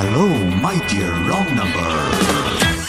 Hello, my dear wrong number.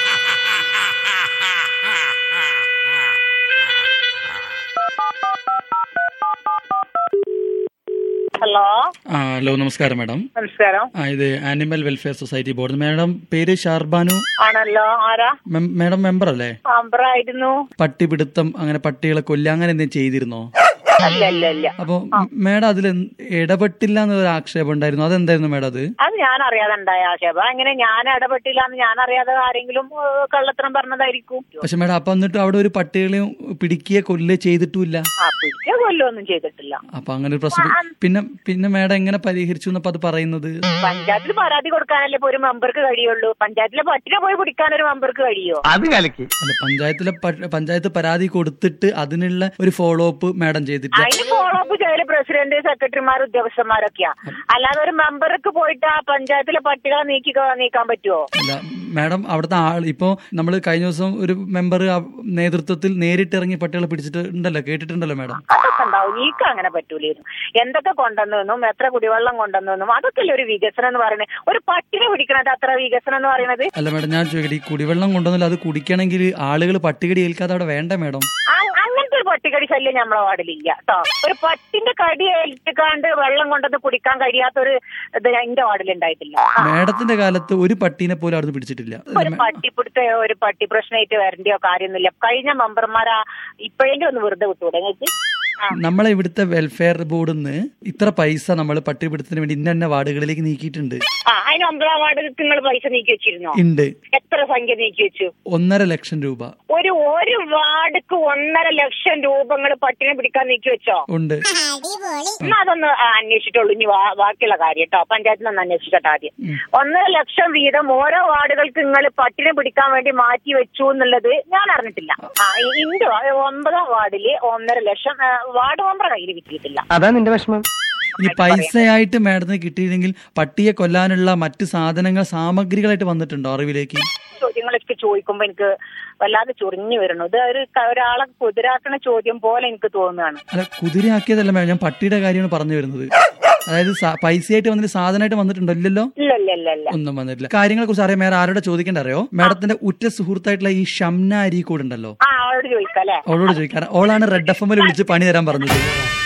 Hello ആ hello നമസ്കാരം madam നമസ്കാരം ആ ഇത് animal welfare society board madam പേര് ഷാർബാനു ആണല്ലോ ആരാ മem- മാഡം മെമ്പർ അല്ലേ ആമ്പറായിരുന്നു പട്ടിപിടുത്തം അങ്ങനെ പട്ടികളെ കൊല്ലുക അങ്ങനെ എന്തെങ്കിലും ചെയ്തിരുന്നോ അല്ല അല്ല അല്ല അപ്പൊ മാഡം അതിൽ ഇടപെട്ടില്ല എന്നൊരു ആക്ഷേപം ഉണ്ടായിരുന്നു അതെന്തായിരുന്നു മാഡം അത് അത് ഞാൻ അറിയാതെ ഉണ്ടായ ആശയപ്പ അങ്ങനെ ഞാൻ ഇടപെട്ടില്ല എന്ന് ഞാൻ അറിയാതെ ആരെങ്കിലും ഏഹ്, കള്ളത്തരം പറഞ്ഞതായിരിക്കും പക്ഷെ മാഡം അപ്പൊ എന്നിട്ട് അവിടെ ഒരു പട്ടികളെയും പിടിക്കുകയോ കൊല്ലുകയോ ചെയ്തിട്ടുമില്ല ആ പിടിച്ച കൊല്ലൊന്നും ചെയ്തിട്ടില്ല അപ്പൊ അങ്ങനെ ഒരു പ്രശ്നം പിന്നെ പിന്നെ മാഡം എങ്ങനെ പരിഹരിച്ചു എന്നപ്പോ അത് പറയുന്നത് പഞ്ചായത്തിൽ പരാതി കൊടുക്കാനല്ലേ ഇപ്പൊ ഒരു മെമ്പർക്ക് കഴിയുള്ളൂ പഞ്ചായത്തിലെ പട്ടിനെ പോയി പിടിക്കാൻ ഒരു മെമ്പർക്ക് കഴിയോ അത് കലക്കി അല്ല പഞ്ചായത്തിലെ പ- പഞ്ചായത്ത് പരാതി കൊടുത്തിട്ട് അതിനുള്ള ഒരു ഫോളോ അപ്പ് മാഡം ചെയ്തിട്ടില്ല അതിന് ഫോളോ അപ്പ് ചെയ്യല് പ്രസിഡന്റ് സെക്രട്ടറിമാർ ഉദ്യോഗസ്ഥന്മാരൊക്കെയാ അല്ലാതെ ഒരു മെമ്പർക്ക് പോയിട്ട് ആ പഞ്ചായത്തിലെ പട്ടികളെ നീക്കി നീക്കാൻ പറ്റുമോ അല്ല മാഡം അവിടുത്തെ ആൾ ഇപ്പോ നമ്മൾ കഴിഞ്ഞ ദിവസം ഒരു മെമ്പർ നേതൃത്വത്തിൽ നേരിട്ട് ഇറങ്ങി പട്ടികളെ പിടിച്ചിട്ടുണ്ടല്ലോ കേട്ടിട്ടുണ്ടല്ലോ മാഡം അതൊക്കെ ഉണ്ടാവും നീക്ക് അങ്ങനെ പറ്റൂലായിരുന്നു എന്തൊക്കെ കൊണ്ടുവന്നെന്നും എത്ര കുടിവെള്ളം കൊണ്ടുവന്നെന്നും അതൊക്കെ അല്ലേ ഒരു വികസനം എന്ന് പറയുന്നത് ഒരു പട്ടിനെ പിടിക്കണത് അത്ര വികസനം എന്ന് പറയുന്നത് അല്ല മാഡം ഞാൻ ചോദിക്കട്ടെ ഈ കുടിവെള്ളം കൊണ്ടുവന്നില്ല അത് കുടിക്കണമെങ്കിൽ ആളുകൾ പട്ടികടി ഏൽക്കാതെ അവിടെ വേണ്ട മാഡം ആ- അങ്ങനത്തെ ഒരു പട്ടികടി ശല്യം നമ്മളെ വാർഡിലില്ല കേട്ടോ ഒരു പട്ടിന്റെ കടി ഏൽക്കാണ്ട് വെള്ളം കൊണ്ടത് കുടിക്കാൻ കഴിയാത്തൊരു ഇത് എന്റെ വാർഡിൽ ഉണ്ടായിട്ടില്ല ആ, മാഡത്തിന്റെ കാലത്ത് ഒരു പട്ടീനെ പോലും അവിടുന്ന് പിടിച്ചിട്ടില്ല ഒരു പട്ടിപ്പിടുത്ത ഒരു പട്ടി പ്രശ്നമായിട്ട് വരേണ്ടയോ കാര്യമൊന്നുമില്ല കഴിഞ്ഞ മെമ്പർമാരാ ഇപ്പോഴെങ്കിലും ഒന്ന് വെറുതെ വിട്ടുകൂടെ നിങ്ങൾക്ക് ആ നമ്മളെ ഇവിടുത്തെ വെൽഫെയർ ബോർഡിൽ നിന്ന് ഇത്ര പൈസ നമ്മൾ പട്ടിപിടുത്തത്തിന് വേണ്ടി ഇന്ന ഇന്ന വാർഡുകളിലേക്ക് നീക്കിയിട്ടുണ്ട് ആ അതിന് ഒമ്പതാം വാർഡ് നിങ്ങൾ പൈസ നീക്കി വെച്ചിരുന്നോ ഉണ്ട് എത്ര സംഖ്യ നീക്കി വെച്ചു ഒന്നര ലക്ഷം രൂപ ഒരു ഒരു വാർഡ്ക്ക് ഒന്നര ലക്ഷം രൂപങ്ങൾ പട്ടിനെ പിടിക്കാൻ നീക്കി വെച്ചോ ഉണ്ട് എന്നാ അതൊന്ന് ആ, അന്വേഷിച്ചിട്ടുള്ളൂ ഇനി വാ- ബാക്കിയുള്ള കാര്യം കേട്ടോ പഞ്ചായത്തിൽ നിന്ന് അന്വേഷിക്കട്ടെ ആദ്യം ഒന്നര ലക്ഷം വീതം ഓരോ വാർഡുകൾക്ക് നിങ്ങൾ പട്ടിനെ പിടിക്കാൻ വേണ്ടി മാറ്റി വെച്ചു എന്നുള്ളത് ഞാൻ അറിഞ്ഞിട്ടില്ല ആ ഇ- ഇന്റെ വാ- ഒമ്പതാം വാർഡില് ഒന്നര ലക്ഷം ആ, വാർഡ് മെമ്പറെ കയ്യിൽ കിട്ടിയിട്ടില്ല അതാ നിന്റെ വിഷമം ഇനി പൈസയായിട്ട് മാഡത്തിന് കിട്ടിയില്ലെങ്കിൽ പട്ടിയെ കൊല്ലാനുള്ള മറ്റ് സാധനങ്ങൾ സാമഗ്രികളായിട്ട് വന്നിട്ടുണ്ടോ അറിവിലേക്ക് ചോദ്യങ്ങളൊക്കെ ചോദിക്കുമ്പോ എനിക്ക് വല്ലാതെ ചൊറിഞ്ഞു വരുന്നു ഇത് ഒരു ക- ഒരാളെ കുതിരാക്കണ ചോദ്യം പോലെ എനിക്ക് തോന്നുകയാണ് അല്ല കുതിരയാക്കിയതല്ല മാഡം ഞാൻ പട്ടിയുടെ കാര്യമാണ് പറഞ്ഞു വരുന്നത് അതായത് സ- പൈസയായിട്ട് വന്നിട്ട് സാധനമായിട്ട് വന്നിട്ടുണ്ടോ ഇല്ലല്ലോ ഇല്ല ഇല്ല ഇല്ല ഇല്ല ഒന്നും വന്നിട്ടില്ല കാര്യങ്ങളെ കുറിച്ച് അറിയാൻ വേറെ ആരോടെ ചോദിക്കേണ്ട അറിയോ മാഡത്തിന്റെ ഉറ്റ സുഹൃത്തായിട്ടുള്ള ഈ ഷംന അരീക്കോട് ഉണ്ടല്ലോ ആ അവളോട് ചോദിക്കാം അല്ലേ അവളോട് ചോദിക്കാൻ ഓളാണ് റെഡ് എഫ് എമ്മിൽ വിളിച്ച് പണി തരാൻ പറഞ്ഞത്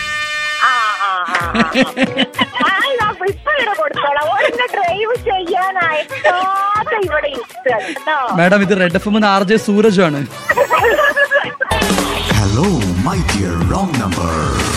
ആ, ആ, ആ, ആ, ആ. ആ, ഇതാ ഇപ്പൊ ഇവിടെ കൊടുത്തോളാം ഓരെന്നെ ഡ്രൈവ് ചെയ്യാനായി കാത്ത് ഇവിടെ ഇരുത്തുകയാണ് കേട്ടോ. മാഡം ഇത് red F M R J Sooraj ആണ് Hello, my dear wrong number.